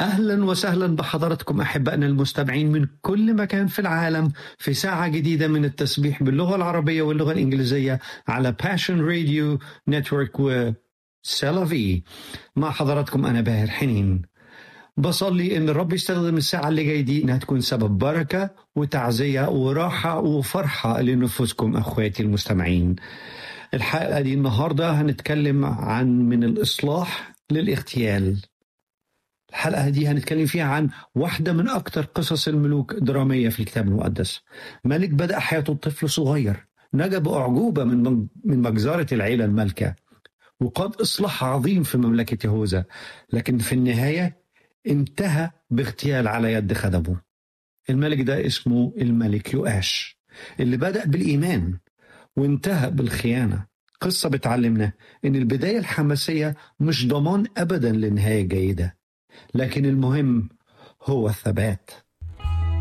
أهلا وسهلا بحضراتكم أحبائنا المستمعين من كل مكان في العالم في ساعة جديدة من التسبيح باللغة العربية واللغة الإنجليزية على Passion Radio Network وسيلافي مع حضراتكم أنا باهر حنين بصلي إن الرب يستخدم الساعة اللي جاية دي إنها تكون سبب بركة وتعزية وراحة وفرحة لنفوسكم أخواتي المستمعين الحلقة دي النهاردة هنتكلم عن من الإصلاح للاغتيال الحلقة دي هنتكلم فيها عن واحدة من أكثر قصص الملوك درامية في الكتاب المقدس ملك بدأ حياته طفل صغير نجا بأعجوبة من من مجزرة العيلة المالكة وقاد إصلاح عظيم في مملكة يهوذا لكن في النهاية انتهى باغتيال على يد خدمه الملك ده اسمه الملك يؤاش اللي بدأ بالإيمان وانتهى بالخيانة قصة بتعلمنا إن البداية الحماسية مش ضمان أبدا لنهاية جيدة لكن المهم هو الثبات